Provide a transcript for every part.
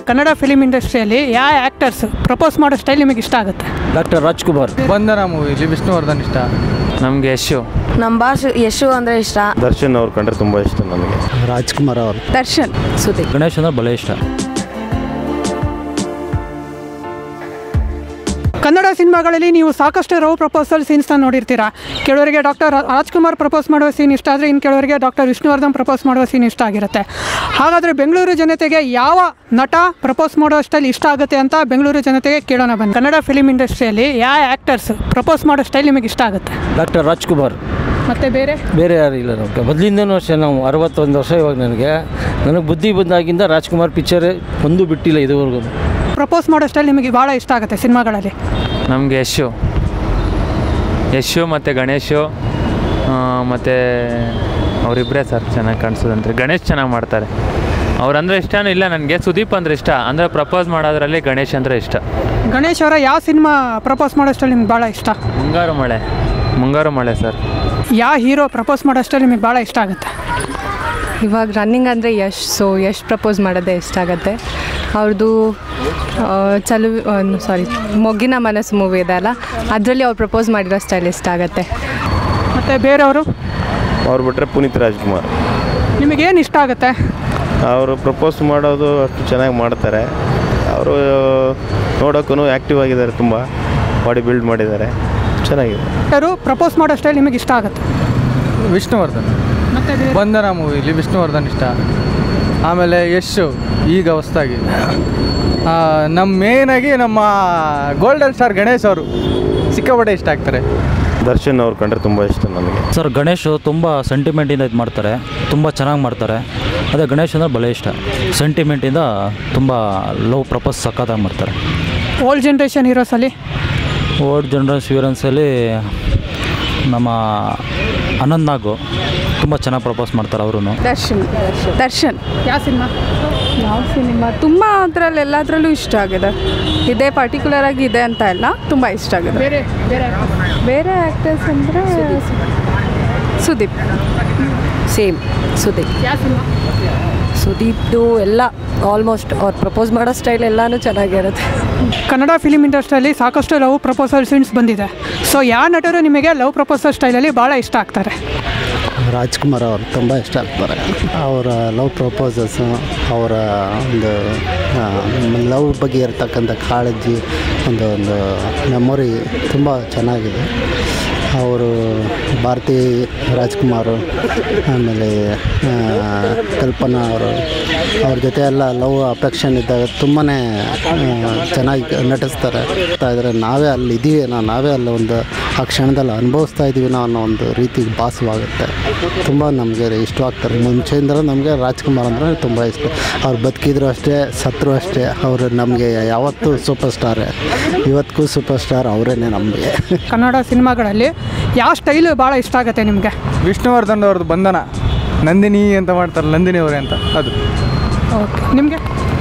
Kannada film ಇಂಡಸ್ಟ್ರಿಯಲ್ಲಿ ಯಾವ actors propose ಮಾಡೋ ಸ್ಟೈಲ್ ನಿಮಗೆ ಇಷ್ಟ ಆಗುತ್ತೆ ಡಾಕ್ಟರ್ ರಾಜ್ಕುಮಾರ್ ಬಂಧನ ಮೂವಿಲಿ ವಿಷ್ಣುವರ್ಧನ್ ಇಷ್ಟ ನಮಗೆ ಯಶು ನಮ್ಮ ಭಾಷೆ ಯಶು ಅಂದರೆ ಇಷ್ಟ ದರ್ಶನ್ ಅವ್ರು ಕಂಡ್ರೆ ತುಂಬ ಇಷ್ಟ ನನಗೆ ರಾಜ್ಕುಮಾರ್ ಅವರು ದರ್ಶನ್ ಸುದೀಪ್ ಗಣೇಶ್ ಅಂದ್ರೆ ಬಲೆ ಇಷ್ಟ ಕನ್ನಡ ಸಿನಿಮಾಗಳಲ್ಲಿ ನೀವು ಸಾಕಷ್ಟು ರವ್ ಪ್ರಪೋಸಲ್ ಸೀನ್ಸ್ನ ನೋಡಿರ್ತೀರಾ ಕೆಲವರಿಗೆ ಡಾಕ್ಟರ್ ರಾಜ್ಕುಮಾರ್ ಪ್ರಪೋಸ್ ಮಾಡುವ ಸೀನ್ ಇಷ್ಟ ಆದರೆ ಇನ್ನು ಕೆಲವರಿಗೆ ಡಾಕ್ಟರ್ ವಿಷ್ಣುವರ್ಧನ್ ಪ್ರಪೋಸ್ ಮಾಡುವ ಸೀನ್ ಇಷ್ಟ ಆಗಿರುತ್ತೆ ಹಾಗಾದರೆ ಬೆಂಗಳೂರು ಜನತೆಗೆ ಯಾವ ನಟ ಪ್ರಪೋಸ್ ಮಾಡೋ ಸ್ಟೈಲ್ ಇಷ್ಟ ಆಗುತ್ತೆ ಅಂತ ಬೆಂಗಳೂರು ಜನತೆಗೆ ಕೇಳೋಣ ಬನ್ನಿ ಕನ್ನಡ ಫಿಲಿಮ್ ಇಂಡಸ್ಟ್ರಿಯಲ್ಲಿ ಯಾವ ಆ್ಯಕ್ಟರ್ಸ್ ಪ್ರಪೋಸ್ ಮಾಡೋ ಸ್ಟೈಲ್ ನಿಮಗೆ ಇಷ್ಟ ಆಗುತ್ತೆ ಡಾಕ್ಟರ್ ರಾಜ್ಕುಮಾರ್ ಮತ್ತು ಬೇರೆ ಬೇರೆ ಯಾರು ಇಲ್ಲ ನಮಗೆ ಮೊದಲಿಂದನೂ ಅಷ್ಟೇ ನಾವು ಅರವತ್ತೊಂದು ವರ್ಷ ಇವಾಗ ನನಗೆ ನನಗೆ ಬುದ್ಧಿ ಬಂದಾಗಿಂದ ರಾಜ್ಕುಮಾರ್ ಪಿಕ್ಚರ್ ಒಂದು ಬಿಟ್ಟಿಲ್ಲ ಇದುವರೆಗೂ ಪ್ರಪೋಸ್ ಮಾಡೋ ಸ್ಟೈಲ್ ನಿಮಗೆ ಭಾಳ ಇಷ್ಟ ಆಗುತ್ತೆ ಸಿನಿಮಾಗಳಲ್ಲಿ ನಮಗೆ ಯಶು ಯಶು ಮತ್ತು ಗಣೇಶು ಮತ್ತು ಅವರಿಬ್ಬರೇ ಸರ್ ಚೆನ್ನಾಗಿ ಕಾಣಿಸೋದಂದ್ರೆ ಗಣೇಶ್ ಚೆನ್ನಾಗಿ ಮಾಡ್ತಾರೆ ಅವ್ರಂದ್ರೆ ಇಷ್ಟನೂ ಇಲ್ಲ ನನಗೆ ಸುದೀಪ್ ಅಂದ್ರೆ ಇಷ್ಟ ಅಂದರೆ ಪ್ರಪೋಸ್ ಮಾಡೋದ್ರಲ್ಲಿ ಗಣೇಶ್ ಅಂದರೆ ಇಷ್ಟ ಗಣೇಶ್ ಅವರ ಯಾವ ಸಿನಿಮಾ ಪ್ರಪೋಸ್ ಮಾಡೋ ಸ್ಟೈಲ್ ನಿಮ್ಗೆ ಭಾಳ ಇಷ್ಟ ಮುಂಗಾರು ಮಳೆ ಮುಂಗಾರು ಮಳೆ ಸರ್ ಯಾವ ಹೀರೋ ಪ್ರಪೋಸ್ ಮಾಡೋ ಸ್ಟೈಲ್ ನಿಮಗೆ ಭಾಳ ಇಷ್ಟ ಆಗುತ್ತೆ ಇವಾಗ ರನ್ನಿಂಗ್ ಅಂದರೆ ಯಶ್ ಸೊ ಯಶ್ ಪ್ರಪೋಸ್ ಮಾಡೋದೇ ಇಷ್ಟ ಆಗುತ್ತೆ ಅವ್ರದ್ದು ಚಲು ಸಾರಿ ಮೊಗ್ಗಿನ ಮನಸ್ಸು ಮೂವಿ ಇದೆ ಅಲ್ಲ ಅದರಲ್ಲಿ ಅವ್ರು ಪ್ರಪೋಸ್ ಮಾಡಿರೋ ಸ್ಟೈಲ್ ಇಷ್ಟ ಆಗುತ್ತೆ ಮತ್ತು ಬೇರೆಯವರು ಅವ್ರು ಬಿಟ್ಟರೆ ಪುನೀತ್ ರಾಜ್ಕುಮಾರ್ ನಿಮಗೇನು ಇಷ್ಟ ಆಗುತ್ತೆ ಅವರು ಪ್ರಪೋಸ್ ಮಾಡೋದು ಅಷ್ಟು ಚೆನ್ನಾಗಿ ಮಾಡ್ತಾರೆ ಅವರು ನೋಡೋಕ್ಕೂ ಆ್ಯಕ್ಟಿವ್ ಆಗಿದ್ದಾರೆ ತುಂಬ ಬಾಡಿ ಬಿಲ್ಡ್ ಮಾಡಿದ್ದಾರೆ ಚೆನ್ನಾಗಿದೆ ಯಾರು ಪ್ರಪೋಸ್ ಮಾಡೋ ಸ್ಟೈಲ್ ನಿಮಗೆ ಇಷ್ಟ ಆಗುತ್ತೆ ವಿಷ್ಣುವರ್ಧನ್ ಮತ್ತು ಬಂಧನ ಮೂವಿಲಿ ವಿಷ್ಣುವರ್ಧನ್ ಇಷ್ಟ ಆಮೇಲೆ ಯಶು ಈಗ ಹೊಸ್ದಾಗಿ ನಮ್ಮ ಮೇಯ್ನಾಗಿ ನಮ್ಮ ಗೋಲ್ಡನ್ ಸ್ಟಾರ್ ಗಣೇಶ್ ಅವರು ಸಿಕ್ಕಾಪಟ್ಟೆ ಇಷ್ಟ ಆಗ್ತಾರೆ ದರ್ಶನ್ ಅವ್ರು ಕಂಡ್ರೆ ತುಂಬ ಇಷ್ಟ ನನಗೆ ಸರ್ ಗಣೇಶ್ ತುಂಬ ಸೆಂಟಿಮೆಂಟಿಂದ ಇದು ಮಾಡ್ತಾರೆ ತುಂಬ ಚೆನ್ನಾಗಿ ಮಾಡ್ತಾರೆ ಅದೇ ಗಣೇಶ್ ಅಂದ್ರೆ ಬಲೆ ಇಷ್ಟ ಸೆಂಟಿಮೆಂಟಿಂದ ತುಂಬ ಲವ್ ಪ್ರಪೋಸ್ ಸಕ್ಕತ್ತಾಗಿ ಮಾಡ್ತಾರೆ ಓಲ್ಡ್ ಜನ್ರೇಷನ್ ಹೀರೋಸಲ್ಲಿ ಓಲ್ಡ್ ಜನರಲ್ ಶಿವರನ್ಸಲ್ಲಿ ನಮ್ಮ ಅನಂತ್ ನಾಗು ತುಂಬ ಚೆನ್ನಾಗಿ ಪ್ರಪೋಸ್ ಮಾಡ್ತಾರೆ ಅವರು ದರ್ಶನ್ ದರ್ಶನ್ ಯಾವ ಸಿನಿಮಾ ಯಾವ ಸಿನಿಮಾ ತುಂಬ ಅದರಲ್ಲಿ ಎಲ್ಲದರಲ್ಲೂ ಇಷ್ಟ ಆಗಿದೆ ಇದೇ ಪರ್ಟಿಕ್ಯುಲರ್ ಆಗಿ ಇದೆ ಅಂತ ಇಲ್ಲ ತುಂಬ ಇಷ್ಟ ಆಗಿದೆ ಬೇರೆ ಬೇರೆ ಬೇರೆ ಆ್ಯಕ್ಟರ್ಸ್ ಅಂದರೆ ಸುದೀಪ್ ಸೇಮ್ ಸುದೀಪ್ ಯಾವ ಸಿನಿಮಾ ಸುದೀಪ್ದು ಎಲ್ಲ ಆಲ್ಮೋಸ್ಟ್ ಅವ್ರು ಪ್ರಪೋಸ್ ಮಾಡೋ ಸ್ಟೈಲ್ ಎಲ್ಲನೂ ಚೆನ್ನಾಗಿರುತ್ತೆ ಕನ್ನಡ ಫಿಲಿಮ್ ಇಂಡಸ್ಟ್ರಿಯಲ್ಲಿ ಸಾಕಷ್ಟು ಲವ್ ಪ್ರಪೋಸಲ್ ಸೀನ್ಸ್ ಬಂದಿದೆ ಸೊ ಯಾವ ನಟರು ನಿಮಗೆ ಲವ್ ಪ್ರಪೋಸಲ್ ಸ್ಟೈಲಲ್ಲಿ ಭಾಳ ಇಷ್ಟ ಆಗ್ತಾರೆ ರಾಜ್ಕುಮಾರ್ ಅವರು ತುಂಬ ಇಷ್ಟ ಆಗ್ತಾರೆ ಅವರ ಲವ್ ಪ್ರಪೋಸಸ್ಸು ಅವರ ಒಂದು ಲವ್ ಬಗ್ಗೆ ಇರತಕ್ಕಂಥ ಕಾಳಜಿ ಒಂದು ಒಂದು ಮೆಮೊರಿ ತುಂಬ ಚೆನ್ನಾಗಿದೆ ಅವರು ಭಾರತಿ ರಾಜ್ಕುಮಾರು ಆಮೇಲೆ ಆ, ಕಲ್ಪನಾ ಅವರು ಅವ್ರ ಜೊತೆ ಎಲ್ಲ ಲವ್ ಅಫೆಕ್ಷನ್ ಇದ್ದಾಗ ತುಂಬಾ ಚೆನ್ನಾಗಿ ನಟಿಸ್ತಾರೆ ಆಗ್ತಾ ಇದ್ದಾರೆ ನಾವೇ ಅಲ್ಲಿ ಇದೀವೇನೋ ನಾವೇ ಅಲ್ಲಿ ಒಂದು ಆ ಕ್ಷಣದಲ್ಲಿ ಅನುಭವಿಸ್ತಾ ಇದ್ದೀವಿನೋ ಅನ್ನೋ ಒಂದು ರೀತಿ ಭಾಸವಾಗುತ್ತೆ ತುಂಬ ನಮಗೆ ಇಷ್ಟವಾಗ್ತಾರೆ ಮುಂಚೆಯಿಂದಲೂ ನಮಗೆ ರಾಜ್ಕುಮಾರ್ ಅಂದರೆ ತುಂಬ ಇಷ್ಟ ಅವ್ರು ಬದುಕಿದ್ರು ಅಷ್ಟೇ ಸತ್ರು ಅಷ್ಟೇ ಅವರು ನಮಗೆ ಯಾವತ್ತೂ ಸೂಪರ್ ಸ್ಟಾರೇ ಇವತ್ತಿಗೂ ಸೂಪರ್ ಸ್ಟಾರ್ ಅವರೇನೆ ನಮಗೆ ಕನ್ನಡ ಸಿನಿಮಾಗಳಲ್ಲಿ ಯಾವ ಸ್ಟೈಲು ಭಾಳ ಇಷ್ಟ ಆಗುತ್ತೆ ನಿಮಗೆ ವಿಷ್ಣುವರ್ಧನ್ ಅವ್ರದ್ದು ಬಂಧನ ನಂದಿನಿ ಅಂತ ಮಾಡ್ತಾರೆ ನಂದಿನಿ ಅವರೇ ಅಂತ ಅದು ಓಕೆ ನಿಮಗೆ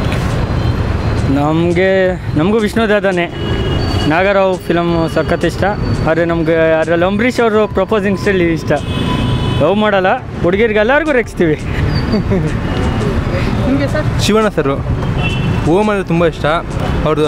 ನಮಗೆ ನಮಗೂ ವಿಷ್ಣುದಾದನೇ ನಾಗರಾವ್ ಫಿಲಮ್ ಸಖತ್ ಇಷ್ಟ ಆದರೆ ನಮಗೆ ಅದರಲ್ಲಿ ಅಂಬರೀಷ್ ಅವರು ಪ್ರಪೋಸಿಂಗ್ ಸ್ಟೈಲ್ ಇಷ್ಟ ಲವ್ ಮಾಡಲ್ಲ ಹುಡುಗಿರಿಗೆ ಎಲ್ಲರಿಗೂ ರೆಕ್ಸ್ತೀವಿ ನಿಮಗೆ ಸರ್ ಶಿವಣ್ಣ ಸರು ಓಮ್ ಅಂದರೆ ತುಂಬ ಇಷ್ಟ ಅವ್ರದ್ದು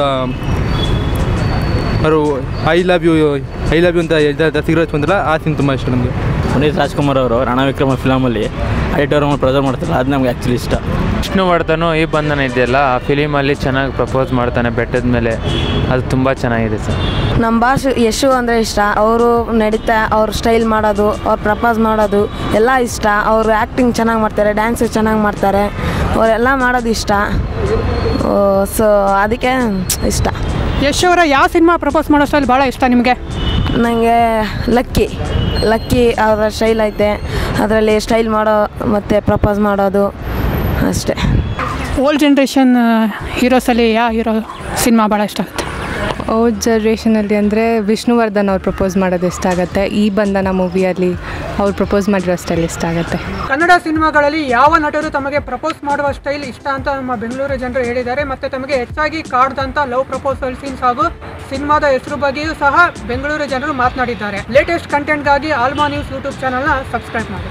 ಅವರು I love you I love you ಅಂತ ಸಿಗರೇಟ್ ಬಂದಿಲ್ಲ ಆ ಸೀನ್ ತುಂಬ ಇಷ್ಟ ನಮಗೆ ಪುನೀತ್ ರಾಜ್ಕುಮಾರ್ ಅವರು ರಣ ವಿಕ್ರಮ ಫಿಲಮಲ್ಲಿ ಎಡಿಟರ್ ಪ್ರೆಸರ್ ಮಾಡ್ತಾರೆ ಅದು ನಮ್ಗೆ ಆ್ಯಕ್ಚುಲಿ ಇಷ್ಟ ವಿಷ್ಣುವರ್ಧನು ಈ ಬಂಧನ ಇದೆಯಲ್ಲ ಆ ಫಿಲಿಮಲ್ಲಿ ಚೆನ್ನಾಗಿ ಪ್ರಪೋಸ್ ಮಾಡ್ತಾನೆ ಬೆಟ್ಟದ ಮೇಲೆ ಅದು ತುಂಬ ಚೆನ್ನಾಗಿದೆ ಸರ್ ನಮ್ಮ ಭಾಷೆ ಯಶು ಅಂದರೆ ಇಷ್ಟ ಅವರು ನಡೀತಾ ಅವ್ರ ಸ್ಟೈಲ್ ಮಾಡೋದು ಅವ್ರು ಪ್ರಪೋಸ್ ಮಾಡೋದು ಎಲ್ಲ ಇಷ್ಟ ಅವರು ಆ್ಯಕ್ಟಿಂಗ್ ಚೆನ್ನಾಗಿ ಮಾಡ್ತಾರೆ ಡ್ಯಾನ್ಸ್ ಚೆನ್ನಾಗಿ ಮಾಡ್ತಾರೆ ಅವರೆಲ್ಲ ಮಾಡೋದು ಇಷ್ಟ ಸೊ ಅದಕ್ಕೆ ಇಷ್ಟ ಯಶ್ ಅವರ ಯಾವ ಸಿನಿಮಾ ಪ್ರಪೋಸ್ ಮಾಡೋ ಸ್ಟೈಲ್ ಭಾಳ ಇಷ್ಟ ನಿಮಗೆ ನನಗೆ ಲಕ್ಕಿ ಲಕ್ಕಿ ಅವರ ಸ್ಟೈಲ್ ಐತೆ ಅದರಲ್ಲಿ ಸ್ಟೈಲ್ ಮಾಡೋ ಮತ್ತು ಪ್ರಪೋಸ್ ಮಾಡೋದು ಅಷ್ಟೇ ಓಲ್ಡ್ ಜನ್ರೇಷನ್ ಹೀರೋಸಲ್ಲಿ ಯಾವ ಹೀರೋ ಸಿನಿಮಾ ಭಾಳ ಇಷ್ಟ ಆಗುತ್ತೆ ಓಲ್ಡ್ ಜನ್ರೇಷನಲ್ಲಿ ಅಂದರೆ ವಿಷ್ಣುವರ್ಧನ್ ಅವ್ರು ಪ್ರಪೋಸ್ ಮಾಡೋದು ಇಷ್ಟ ಆಗುತ್ತೆ ಈ ಬಂಧನ ಮೂವಿಯಲ್ಲಿ ಅವ್ರು ಪ್ರಪೋಸ್ ಮಾಡಿರೋ ಸ್ಟೈಲ್ ಇಷ್ಟ ಆಗುತ್ತೆ ಕನ್ನಡ ಸಿನಿಮಾಗಳಲ್ಲಿ ಯಾವ ನಟರು ತಮಗೆ ಪ್ರಪೋಸ್ ಮಾಡುವ ಸ್ಟೈಲ್ ಇಷ್ಟ ಅಂತ ನಮ್ಮ ಬೆಂಗಳೂರು ಜನರು ಹೇಳಿದ್ದಾರೆ ಮತ್ತೆ ತಮಗೆ ಹೆಚ್ಚಾಗಿ ಕಾಡ್ದಂತ ಲವ್ ಪ್ರಪೋಸಲ್ ಸೀನ್ಸ್ ಹಾಗೂ ಸಿನಿಮಾದ ಹೆಸರು ಬಗ್ಗೆಯೂ ಸಹ ಬೆಂಗಳೂರು ಜನರು ಮಾತನಾಡಿದ್ದಾರೆ ಲೇಟೆಸ್ಟ್ ಕಂಟೆಂಟ್ಗಾಗಿ ಆಲ್ಮಾ ನ್ಯೂಸ್ ಯೂಟ್ಯೂಬ್ ಚಾನಲ್ನ ಸಬ್ಸ್ಕ್ರೈಬ್ ಮಾಡಿ